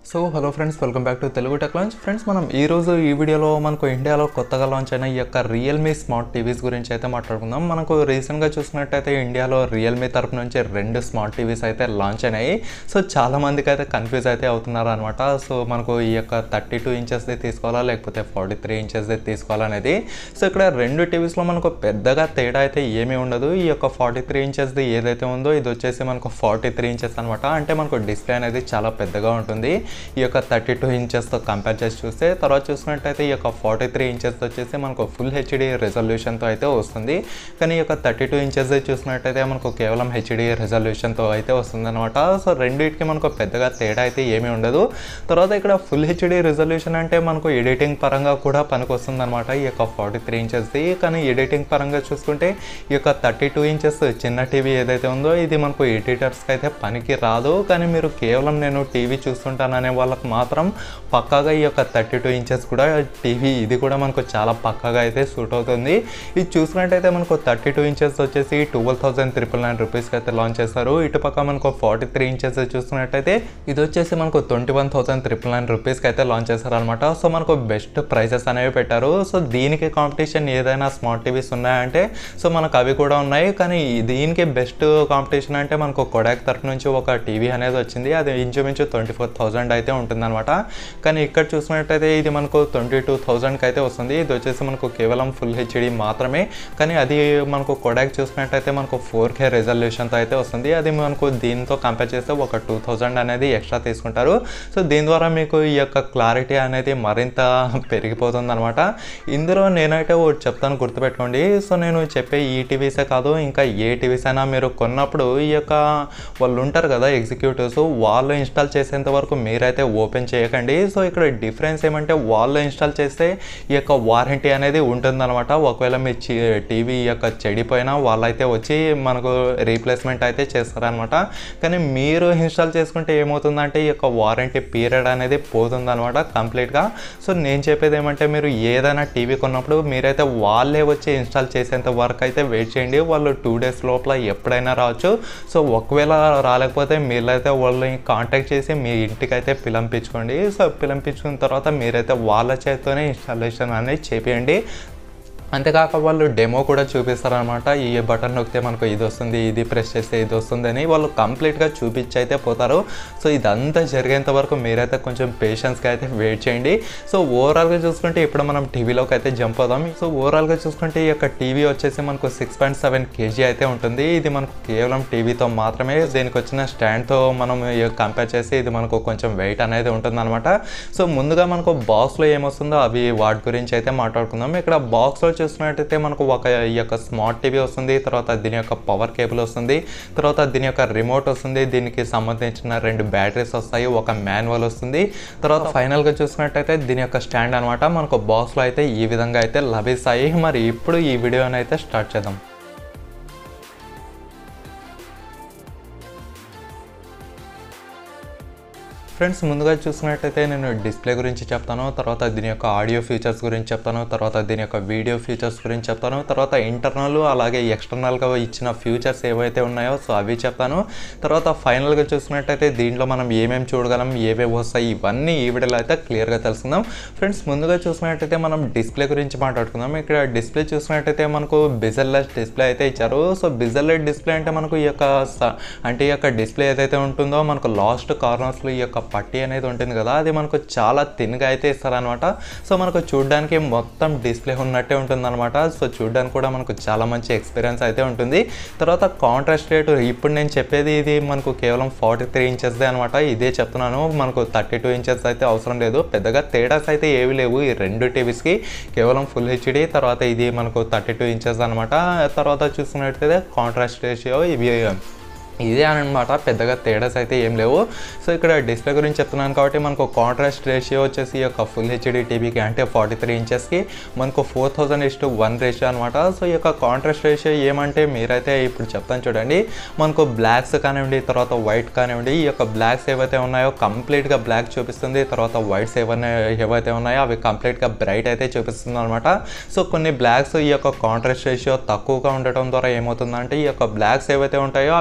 so hello friends welcome back to Telugu tech launch friends మనం ఈ రోజు ఈ వీడియోలో మనకు ఇండియాలో కొత్తగా లాంచ్ అయిన ఈ యొక్క రియల్మీ స్మార్ట్ టీవీస్ గురించి అయితే మాట్లాడుకుందాం మనకు రీసెంట్గా చూసినట్టయితే ఇండియాలో రియల్మీ తరపు నుంచి రెండు స్మార్ట్ టీవీస్ అయితే లాంచ్ అయినాయి సో చాలా మందికి అయితే కన్ఫ్యూజ్ అయితే అవుతున్నారు అనమాట సో మనకు ఈ యొక్క థర్టీ టూ ఇంచెస్ది తీసుకోవాలా లేకపోతే ఫార్టీ త్రీ ఇంచెస్ది తీసుకోవాలనేది సో ఇక్కడ రెండు టీవీస్లో మనకు పెద్దగా తేడా అయితే ఏమీ ఉండదు ఈ యొక్క ఫార్టీ త్రీ ఇంచెస్ది ఏదైతే ఉందో ఇది వచ్చేసి మనకు ఫార్టీ త్రీ ఇంచెస్ అనమాట అంటే మనకు డిస్ప్లే అనేది చాలా పెద్దగా ఉంటుంది ఈ యొక్క థర్టీ టూ ఇంచెస్తో కంపేర్ చేసి చూస్తే తర్వాత చూసినట్టయితే ఈ యొక్క ఫార్టీ త్రీ ఇంచెస్తో వచ్చేసి మనకు ఫుల్ హెచ్డి రెజల్యూషన్తో అయితే వస్తుంది కానీ ఈ యొక్క థర్టీ టూ ఇంచెస్ చూసినట్టయితే మనకు కేవలం హెచ్డి రెజల్యూషన్తో అయితే వస్తుంది అనమాట సో రెండింటికి మనకు పెద్దగా తేడా అయితే ఏమీ ఉండదు తర్వాత ఇక్కడ ఫుల్ హెచ్డి రెజల్యూషన్ అంటే మనకు ఎడిటింగ్ పరంగా కూడా పనికొస్తుంది అనమాట ఈ యొక్క ఫార్టీ త్రీ ఇంచెస్ది కానీ ఎడిటింగ్ పరంగా చూసుకుంటే ఈ యొక్క థర్టీ టూ ఇంచెస్ చిన్న టీవీ ఏదైతే ఉందో ఇది మనకు ఎడిటర్స్కి అయితే పనికి రాదు కానీ మీరు కేవలం నేను టీవీ చూస్తుంటాననే వాళ్ళకి మాత్రం పక్కాగా ఈ యొక్క థర్టీ టూ ఇంచెస్ కూడా టీవీ ఇది కూడా మనకు చాలా పక్కాగా అయితే సూట్ అవుతుంది ఇది చూసుకున్నట్టయితే మనకు థర్టీ టూ ఇంచెస్ వచ్చేసి ట్వెల్వ్ థౌసండ్ త్రిపుల్ నైన్ రూపీస్కి అయితే లాంచ్ చేస్తారు ఇటుపక్క మనకు ఫార్టీ త్రీ ఇంచెస్ చూసుకున్నట్టయితే ఇది వచ్చేసి మనకు twenty one thousand triple nine రూపీస్కి అయితే లాంచ్ చేస్తారు అనమాట సో మనకు బెస్ట్ ప్రైసెస్ అనేవి పెట్టారు సో దీనికి కాంపిటీషన్ ఏదైనా స్మార్ట్ టీవీస్ ఉన్నాయంటే సో మనకు అవి కూడా ఉన్నాయి కానీ దీనికి బెస్ట్ కాంపిటీషన్ అంటే మనకు కొడాక్ తరఫు నుంచి ఒక టీవీ అనేది వచ్చింది అది ఇంచుమించు ట్వంటీ ఫోర్ థౌసండ్ అయితే ఉంటుందన్నమాట కానీ ఇక్కడ చూసినట్టయితే ఇది మనకు ట్వంటీ టూ థౌజండ్కి అయితే వస్తుంది ఇది వచ్చేసి మనకు కేవలం ఫుల్ హెచ్డి మాత్రమే కానీ అది మనకు కొడాక్ చూసినట్టయితే మనకు ఫోర్ కే రెజల్యూషన్తో అయితే వస్తుంది అది మనకు దీంతో కంపేర్ చేస్తే ఒక టూ థౌజండ్ అనేది ఎక్స్ట్రా తీసుకుంటారు సో దీని ద్వారా మీకు ఈ యొక్క క్లారిటీ అనేది మరింత పెరిగిపోతుంది అనమాట ఇందులో నేనైతే ఒకటి చెప్తాను గుర్తుపెట్టుకోండి సో నేను చెప్పే ఈ టీవీసే కాదు ఇంకా ఏ టీవీస్ అయినా మీరు కొన్నప్పుడు ఈ యొక్క వాళ్ళు ఉంటారు కదా ఎగ్జిక్యూటివ్స్ వాళ్ళు ఇన్స్టాల్ చేసేంత వరకు మీరైతే ఓపెన్ చేయకండి సో ఇక్కడ డిఫరెన్స్ ఏమంటే వాళ్ళు ఇన్స్టాల్ చేస్తే ఈ యొక్క వారంటీ అనేది ఉంటుందన్నమాట ఒకవేళ మీ టీవీ యొక్క చెడిపోయినా వాళ్ళైతే వచ్చి మనకు రీప్లేస్మెంట్ అయితే చేస్తారనమాట కానీ మీరు ఇన్స్టాల్ చేసుకుంటే ఏమవుతుందంటే ఈ యొక్క వారంటీ పీరియడ్ అనేది పోతుందన్నమాట కంప్లీట్గా సో నేను చెప్పేది ఏమంటే మీరు ఏదైనా టీవీ కొన్నప్పుడు మీరైతే వాళ్ళే వచ్చి ఇన్స్టాల్ చేసేంత వరకు అయితే వెయిట్ చేయండి వాళ్ళు టూ డేస్ లోపల ఎప్పుడైనా రావచ్చు సో ఒకవేళ రాలేకపోతే మీరైతే వాళ్ళని కాంటాక్ట్ చేసి మీ ఇంటికి అయితే పిలంపించుకోండి సో పిలంపించుకున్న తర్వాత మీరైతే వాళ్ళ చేతితోనే ఇన్స్టాలేషన్ అనేది చేపియండి అంతేకాక వాళ్ళు డెమో కూడా చూపిస్తారనమాట ఈ బటన్ నొక్కితే మనకు ఇది వస్తుంది ఇది ప్రెస్ చేస్తే ఇది వస్తుంది అని వాళ్ళు కంప్లీట్గా చూపించి అయితే పోతారు సో ఇదంతా జరిగేంత వరకు మీరైతే కొంచెం పేషెన్స్గా అయితే వెయిట్ చేయండి సో ఓవరాల్గా చూసుకుంటే ఇప్పుడు మనం టీవీలోకి అయితే జంప్ అవుదాం సో ఓవరాల్గా చూసుకుంటే ఈ యొక్క టీవీ వచ్చేసి మనకు సిక్స్ పాయింట్ సెవెన్ కేజీ అయితే ఉంటుంది ఇది మనకు కేవలం టీవీతో మాత్రమే దీనికి వచ్చిన స్టాండ్తో మనం కంపేర్ చేసి ఇది మనకు కొంచెం వెయిట్ అనేది ఉంటుందన్నమాట సో ముందుగా మనకు బాక్స్లో ఏమొస్తుందో అవి వాటి గురించి అయితే మాట్లాడుకుందాం ఇక్కడ బాక్స్లో చూసినట్టయితే మనకు ఒక ఈ యొక్క స్మార్ట్ టీవీ వస్తుంది తర్వాత దీని యొక్క పవర్ కేబుల్ వస్తుంది తర్వాత దీని యొక్క రిమోట్ వస్తుంది దీనికి సంబంధించిన రెండు బ్యాటరీస్ వస్తాయి ఒక మాన్యువల్ వస్తుంది తర్వాత ఫైనల్గా చూసినట్టయితే దీని యొక్క స్టాండ్ అనమాట మనకు బాక్స్లో అయితే ఈ విధంగా అయితే లభిస్తాయి మరి ఇప్పుడు ఈ వీడియోని అయితే స్టార్ట్ చేద్దాం ఫ్రెండ్స్ ముందుగా చూసినట్టయితే నేను డిస్ప్లే గురించి చెప్తాను తర్వాత దీని యొక్క ఆడియో ఫీచర్స్ గురించి చెప్తాను తర్వాత దీని యొక్క వీడియో ఫీచర్స్ గురించి చెప్తాను తర్వాత ఇంటర్నల్ అలాగే ఎక్స్టర్నల్గా ఇచ్చిన ఫ్యూచర్స్ ఏవైతే ఉన్నాయో సో అవి చెప్తాను తర్వాత ఫైనల్గా చూసినట్టయితే దీంట్లో మనం ఏమేమి చూడగలం ఏవేవి వస్తాయి ఇవన్నీ ఈ వీడియోలో అయితే క్లియర్గా తెలుసుకుందాం ఫ్రెండ్స్ ముందుగా చూసినట్టయితే మనం డిస్ప్లే గురించి మాట్లాడుకుందాం ఇక్కడ డిస్ప్లే చూసినట్టయితే మనకు బిజల్లెస్ డిస్ప్లే అయితే ఇచ్చారు సో బిజల్లెస్ డిస్ప్లే అంటే మనకు ఈ యొక్క అంటే ఈ యొక్క డిస్ప్లే ఏదైతే ఉంటుందో మనకు లాస్ట్ కార్నర్స్లో ఈ యొక్క పట్టి అనేది ఉంటుంది కదా అది మనకు చాలా థిన్గా అయితే ఇస్తారనమాట సో మనకు చూడడానికి మొత్తం డిస్ప్లే ఉన్నట్టే ఉంటుందన్నమాట సో చూడడానికి కూడా మనకు చాలా మంచి ఎక్స్పీరియన్స్ అయితే ఉంటుంది తర్వాత కాంట్రాస్ట్ రేట్ ఇప్పుడు నేను చెప్పేది ఇది మనకు కేవలం ఫార్టీ త్రీ ఇంచెస్దే అనమాట ఇదే చెప్తున్నాను మనకు థర్టీ టూ ఇంచెస్ అయితే అవసరం లేదు పెద్దగా తేడాస్ అయితే ఏవి లేవు ఈ రెండు టీవీస్కి కేవలం ఫుల్ హెచ్డి తర్వాత ఇది మనకు థర్టీ టూ ఇంచెస్ అనమాట తర్వాత చూసుకున్నట్టయితే కాంట్రాస్ట్ రేషియో ఇవి ఇదే అనమాట పెద్దగా తేడాస్ అయితే ఏం లేవు సో ఇక్కడ డిస్ప్లే గురించి చెప్తున్నాను కాబట్టి మనకు కాంట్రాస్ట్ రేషియో వచ్చేసి ఈ యొక్క ఫుల్ హెచ్డి టీవీకి అంటే ఫార్టీ త్రీ ఇంచెస్కి మనకు four thousand is to one ratio అనమాట సో ఈ యొక్క కాంట్రాస్ట్ రేషియో ఏమంటే మీరైతే ఇప్పుడు చెప్తాను చూడండి మనకు బ్లాక్స్ కానివ్వండి తర్వాత వైట్ కానివ్వండి ఈ యొక్క బ్లాక్స్ ఏవైతే ఉన్నాయో కంప్లీట్గా బ్లాక్ చూపిస్తుంది తర్వాత వైట్స్ ఏవైనా ఏవైతే ఉన్నాయో అవి కంప్లీట్గా బ్రైట్ అయితే చూపిస్తుంది అనమాట సో కొన్ని బ్లాక్స్ ఈ యొక్క కాంట్రాస్ట్ రేషియో తక్కువగా ఉండటం ద్వారా ఏమవుతుందంటే ఈ యొక్క బ్లాక్స్ ఏవైతే ఉంటాయో అవి గ్రే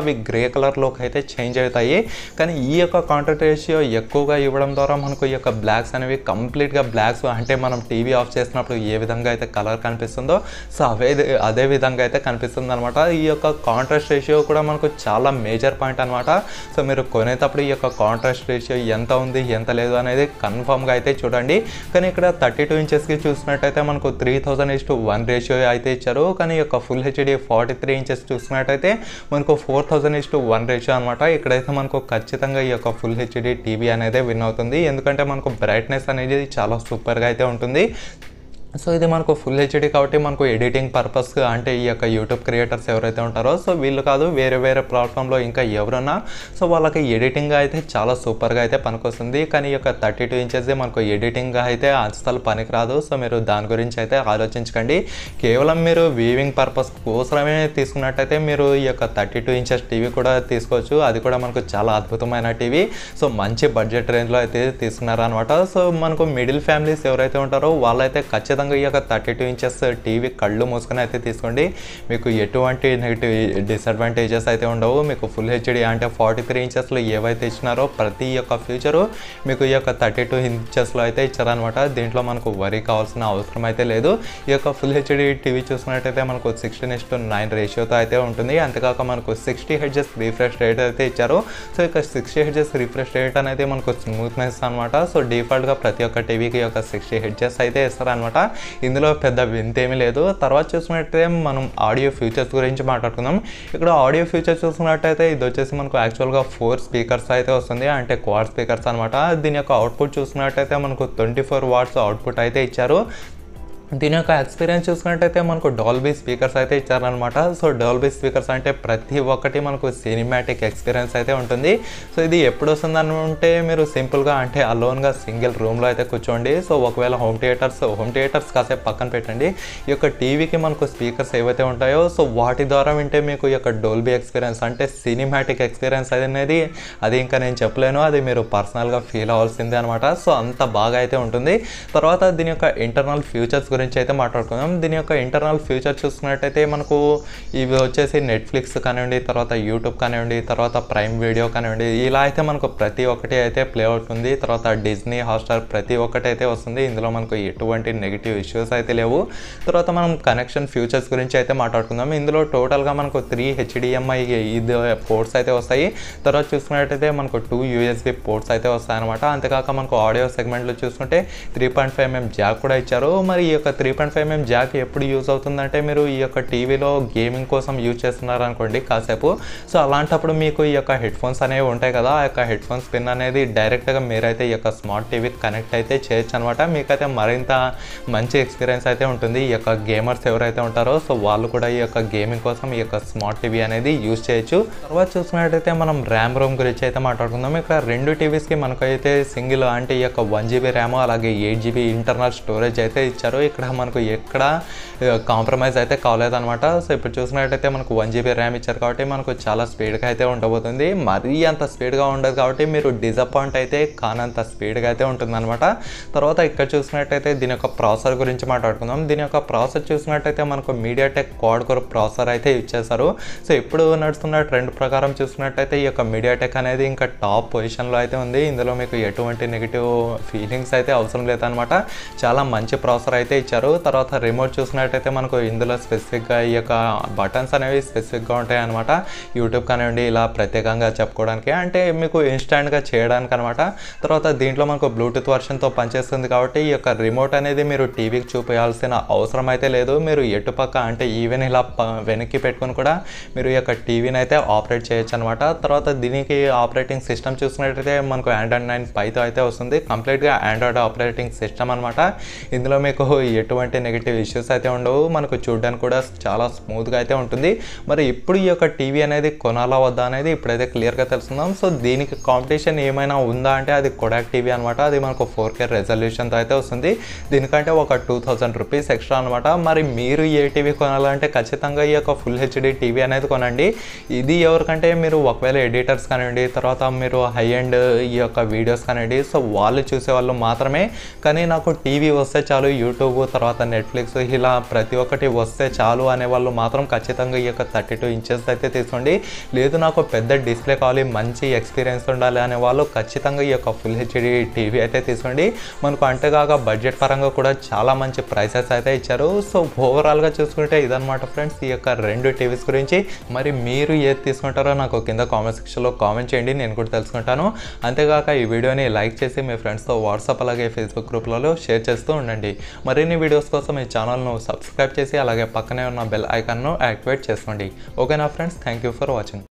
కలర్లోకి అయితే చేంజ్ అవుతాయి కానీ ఈ యొక్క కాంట్రాక్ట్ రేషియో ఎక్కువగా ఇవ్వడం ద్వారా మనకు ఈ యొక్క బ్లాక్స్ అనేవి కంప్లీట్గా బ్లాక్స్ అంటే మనం టీవీ ఆఫ్ చేసినప్పుడు ఏ విధంగా అయితే కలర్ కనిపిస్తుందో సో అవే అదే విధంగా అయితే కనిపిస్తుంది అనమాట ఈ యొక్క కాంట్రాస్ట్ రేషియో కూడా మనకు చాలా మేజర్ పాయింట్ అనమాట సో మీరు కొనేటప్పుడు ఈ యొక్క కాంట్రాస్ట్ రేషియో ఎంత ఉంది ఎంత లేదు అనేది కన్ఫామ్గా అయితే చూడండి కానీ ఇక్కడ థర్టీ టూ ఇంచెస్కి చూసినట్టయితే మనకు three thousand is to one ratio అయితే ఇచ్చారు కానీ ఈ యొక్క full HD forty three inches చూసినట్టయితే మనకు four thousand is to one ratio అనమాట ఇక్కడైతే మనకు ఖచ్చితంగా ఈ యొక్క ఫుల్ హెచ్డి టీవీ అనేది విన్ అవుతుంది ఎందుకంటే మనకు బ్రైట్నెస్ అనేది చాలా సూపర్గా అయితే ఉంటుంది సో ఇది మనకు ఫుల్ హెచ్డి కాబట్టి మనకు ఎడిటింగ్ పర్పస్ అంటే ఈ యొక్క యూట్యూబ్ క్రియేటర్స్ ఎవరైతే ఉంటారో సో వీళ్ళు కాదు వేరే వేరే ప్లాట్ఫామ్లో ఇంకా ఎవరున్నా సో వాళ్ళకి ఎడిటింగ్ అయితే చాలా సూపర్గా అయితే పనికొస్తుంది కానీ ఈ యొక్క థర్టీ టూ ఇంచెస్ మనకు ఎడిటింగ్ అయితే అస్సలు పనికిరాదు సో మీరు దాని గురించి అయితే ఆలోచించకండి కేవలం మీరు వీవింగ్ పర్పస్ కోసమే తీసుకున్నట్టయితే మీరు ఈ యొక్క థర్టీ టూ ఇంచెస్ టీవీ కూడా తీసుకోవచ్చు అది కూడా మనకు చాలా అద్భుతమైన టీవీ సో మంచి బడ్జెట్ రేంజ్లో అయితే తీసుకున్నారనమాట సో మనకు మిడిల్ ఫ్యామిలీస్ ఎవరైతే ఉంటారో వాళ్ళైతే ఖచ్చితంగా ఈ యొక్క థర్టీ టూ ఇంచెస్ టీవీ కళ్ళు మూసుకొని అయితే తీసుకోండి మీకు ఎటువంటి నెగిటివ్ డిసడ్వాంటేజెస్ అయితే ఉండవు మీకు ఫుల్ హెచ్డి అంటే ఫార్టీ త్రీ ఇంచెస్లో ఏవైతే ఇచ్చినారో ప్రతి ఒక్క ఫ్యూచరు మీకు ఈ యొక్క థర్టీ టూ ఇంచెస్లో అయితే ఇచ్చారనమాట దీంట్లో మనకు వరి కావాల్సిన అవసరం అయితే లేదు ఈ యొక్క ఫుల్ హెచ్డి టీవీ చూసుకున్నట్టయితే మనకు సిక్స్టీన్ ఇస్ టు నైన్ రేషియోతో అయితే ఉంటుంది అంతేకాక మనకు సిక్స్టీ హెడ్జెస్ రిఫ్రెష్ రేట్ అయితే ఇచ్చారు సో ఇక సిక్స్టీ హెడ్జెస్ రిఫ్రెష్ రేట్ అనేది మనకు స్మూత్నెస్ అనమాట సో డిఫాల్ట్గా ప్రతి ఒక్క టీవీకి ఒక సిక్స్టీ హెడ్జెస్ అయితే ఇస్తారనమాట ఇందులో పెద్ద వింత ఏమీ లేదు తర్వాత చూసుకున్నట్టయితే మనం ఆడియో ఫీచర్స్ గురించి మాట్లాడుకుందాం ఇక్కడ ఆడియో ఫీచర్స్ చూసుకున్నట్టయితే ఇది వచ్చేసి మనకు యాక్చువల్గా ఫోర్ స్పీకర్స్ అయితే వస్తుంది అంటే క్వాడ్ స్పీకర్స్ అనమాట దీని యొక్క అవుట్పుట్ చూసుకున్నట్టయితే మనకు ట్వంటీ ఫోర్ వాట్స్ అవుట్పుట్ అయితే ఇచ్చారు దీని యొక్క ఎక్స్పీరియన్స్ చూసుకున్నట్టయితే మనకు డాల్బీ స్పీకర్స్ అయితే ఇచ్చారనమాట సో డాల్బీ స్పీకర్స్ అంటే ప్రతి ఒక్కటి మనకు సినిమాటిక్ ఎక్స్పీరియన్స్ అయితే ఉంటుంది సో ఇది ఎప్పుడు వస్తుందని ఉంటే మీరు సింపుల్గా అంటే అలోన్గా సింగిల్ రూమ్లో అయితే కూర్చోండి సో ఒకవేళ హోమ్ థియేటర్స్ హోమ్ థియేటర్స్ కాసేపు పక్కన పెట్టండి ఈ యొక్క టీవీకి మనకు స్పీకర్స్ ఏవైతే ఉంటాయో సో వాటి ద్వారా వింటే మీకు ఈ యొక్క డోల్బీ ఎక్స్పీరియన్స్ అంటే సినిమాటిక్ ఎక్స్పీరియన్స్ అనేది అది ఇంకా నేను చెప్పలేను అది మీరు పర్సనల్గా ఫీల్ అవ్వాల్సిందే అనమాట సో అంత బాగా అయితే ఉంటుంది తర్వాత దీని యొక్క ఇంటర్నల్ ఫ్యూచర్స్ గురించి అయితే మాట్లాడుకుందాం దీని యొక్క ఇంటర్నల్ ఫ్యూచర్ చూసుకున్నట్టయితే మనకు ఇవి వచ్చేసి నెట్ఫ్లిక్స్ కానివ్వండి తర్వాత యూట్యూబ్ కానివ్వండి తర్వాత ప్రైమ్ వీడియో కానివ్వండి ఇలా అయితే మనకు ప్రతి ఒక్కటి అయితే ప్లే అవుతుంది తర్వాత డిజ్నీ హాట్స్టార్ ప్రతి ఒక్కటి అయితే వస్తుంది ఇందులో మనకు ఎటువంటి నెగిటివ్ ఇష్యూస్ అయితే లేవు తర్వాత మనం కనెక్షన్ ఫ్యూచర్స్ గురించి అయితే మాట్లాడుకుందాం ఇందులో టోటల్గా మనకు త్రీ హెచ్డిఎంఐ ఇది పోర్ట్స్ అయితే వస్తాయి తర్వాత చూసుకున్నట్టయితే మనకు టూ యూఎస్బి పోర్ట్స్ అయితే వస్తాయన్నమాట అంతేకాక మనకు ఆడియో సెగ్మెంట్లో చూసుకుంటే three point five MM jack కూడా ఇచ్చారు మరి ఈ యొక్క three point five MM jack ఎప్పుడు యూజ్ అవుతుందంటే మీరు ఈ యొక్క టీవీలో గేమింగ్ కోసం యూజ్ చేస్తున్నారు అనుకోండి కాసేపు సో అలాంటప్పుడు మీకు ఈ యొక్క హెడ్ ఫోన్స్ అనేవి ఉంటాయి కదా ఆ యొక్క హెడ్ ఫోన్స్ పిన్ అనేది డైరెక్ట్గా మీరైతే ఈ యొక్క స్మార్ట్ టీవీకి కనెక్ట్ అయితే చేయొచ్చు అనమాట మీకైతే మరింత మంచి ఎక్స్పీరియన్స్ అయితే ఉంటుంది ఈ యొక్క గేమర్స్ ఎవరైతే ఉంటారో సో వాళ్ళు కూడా ఈ యొక్క గేమింగ్ కోసం ఈ యొక్క స్మార్ట్ టీవీ అనేది యూజ్ చేయొచ్చు తర్వాత చూసుకున్నట్టయితే మనం ర్యామ్ రోమ్ గురించి అయితే మాట్లాడుకుందాం ఇక్కడ రెండు టీవీస్కి మనకైతే సింగిల్ అంటే ఈ యొక్క వన్ జీబీ ర్యామ్ అలాగే ఎయిట్ జీబీ ఇంటర్నల్ స్టోరేజ్ అయితే ఇచ్చారు ఇక్కడ మనకు ఎక్కడ కాంప్రమైజ్ అయితే కాలేదన్నమాట సో ఇప్పుడు చూసినట్టయితే మనకు వన్ జీబీ ర్యామ్ ఇచ్చారు కాబట్టి మనకు చాలా స్పీడ్గా అయితే ఉండబోతుంది మరీ అంత స్పీడ్గా ఉండదు కాబట్టి మీరు డిసప్పాయింట్ అయితే కానంత స్పీడ్గా అయితే ఉంటుందన్నమాట తర్వాత ఇక్కడ చూసినట్టయితే దీని యొక్క ప్రాసెసర్ గురించి మాట్లాడుకుందాం దీని యొక్క ప్రాసెసర్ చూసినట్టయితే మనకు మీడియాటెక్ క్వాడ్ కోర్ ప్రాసెసర్ అయితే ఇచ్చేసారు సో ఇప్పుడు నడుస్తున్న ట్రెండ్ ప్రకారం చూసినట్టయితే ఈ యొక్క మీడియాటెక్ అనేది ఇంకా టాప్ పొజిషన్లో అయితే ఉంది ఇందులో మీకు ఎటువంటి నెగిటివ్ ఫీలింగ్స్ అయితే అవసరం లేదనమాట చాలా మంచి ప్రాసెసర్ అయితే ఇచ్చారు తర్వాత రిమోట్ చూసినట్టయితే మనకు ఇందులో స్పెసిఫిక్గా ఈ యొక్క బటన్స్ అనేవి స్పెసిఫిక్గా ఉంటాయి అనమాట యూట్యూబ్ కానివ్వండి ఇలా ప్రత్యేకంగా చెప్పుకోవడానికి అంటే మీకు ఇన్స్టాంట్గా చేయడానికి అనమాట తర్వాత దీంట్లో మనకు బ్లూటూత్ వర్షన్తో పనిచేస్తుంది కాబట్టి ఈ యొక్క రిమోట్ అనేది మీరు టీవీకి చూపించాల్సిన అవసరం అయితే లేదు మీరు ఎటుపక్క అంటే ఈవెన్ ఇలా ప- వెనక్కి పెట్టుకొని కూడా మీరు ఈ యొక్క టీవీని అయితే ఆపరేట్ చేయొచ్చు అనమాట తర్వాత దీనికి ఆపరేటింగ్ సిస్టమ్ చూసినట్టయితే మనకు ఆండ్రాయిడ్ నైన్ పైతో అయితే వస్తుంది కంప్లీట్గా ఆండ్రాయిడ్ ఆపరేటింగ్ సిస్టమ్ అనమాట ఇందులో మీకు ఎటువంటి నెగిటివ్ ఇష్యూస్ అయితే ఉండవు మనకు చూడడానికి కూడా చాలా స్మూత్గా అయితే ఉంటుంది మరి ఇప్పుడు ఈ యొక్క టీవీ అనేది కొనాలా వద్దా అనేది ఇప్పుడైతే క్లియర్గా తెలుసుకుందాం సో దీనికి కాంపిటీషన్ ఏమైనా ఉందా అంటే అది కొడాక్ టీవీ అనమాట అది మనకు ఫోర్ కే రెజల్యూషన్తో అయితే వస్తుంది దీనికంటే ఒక టూ థౌజండ్ రూపీస్ ఎక్స్ట్రా అనమాట మరి మీరు ఏ టీవీ కొనాలంటే ఖచ్చితంగా ఈ యొక్క ఫుల్ హెచ్డి టీవీ అనేది కొనండి ఇది ఎవరికంటే మీరు ఒకవేళ ఎడిటర్స్ కానివ్వండి తర్వాత మీరు హై అండ్ ఈ యొక్క వీడియోస్ కానివ్వండి సో వాళ్ళు చూసే వాళ్ళు మాత్రమే కానీ నాకు టీవీ వస్తే చాలు యూట్యూబ్ తర్వాత నెట్ఫ్లిక్స్ ఇలా ప్రతి ఒక్కటి వస్తే చాలు అనే వాళ్ళు మాత్రం ఖచ్చితంగా ఈ యొక్క థర్టీ టూ ఇంచెస్ అయితే తీసుకోండి లేదు నాకు పెద్ద డిస్ప్లే కావాలి మంచి ఎక్స్పీరియన్స్ ఉండాలి అనే వాళ్ళు ఖచ్చితంగా ఈ యొక్క ఫుల్ హెచ్డి టీవీ అయితే తీసుకోండి మనకు అంతేకాక బడ్జెట్ పరంగా కూడా చాలా మంచి ప్రైసెస్ అయితే ఇచ్చారు సో ఓవరాల్గా చూసుకుంటే ఇదనమాట ఫ్రెండ్స్ ఈ యొక్క రెండు టీవీస్ గురించి మరి మీరు ఏది తీసుకుంటారో నాకు కింద కామెంట్ సెక్షన్లో కామెంట్ చేయండి నేను కూడా తెలుసుకుంటాను అంతేకాక ఈ వీడియోని లైక్ చేసి మీ ఫ్రెండ్స్తో వాట్సాప్ అలాగే ఫేస్బుక్ గ్రూప్లలో షేర్ చేస్తూ ఉండండి మరిన్ని వీడియోస్ కోసం ఈ ఛానల్ను సబ్స్క్రైబ్ చేసి అలాగే పక్కనే ఉన్న బెల్ ఐకాన్ను యాక్టివేట్ చేసుకోండి ఓకేనా friends thank you for watching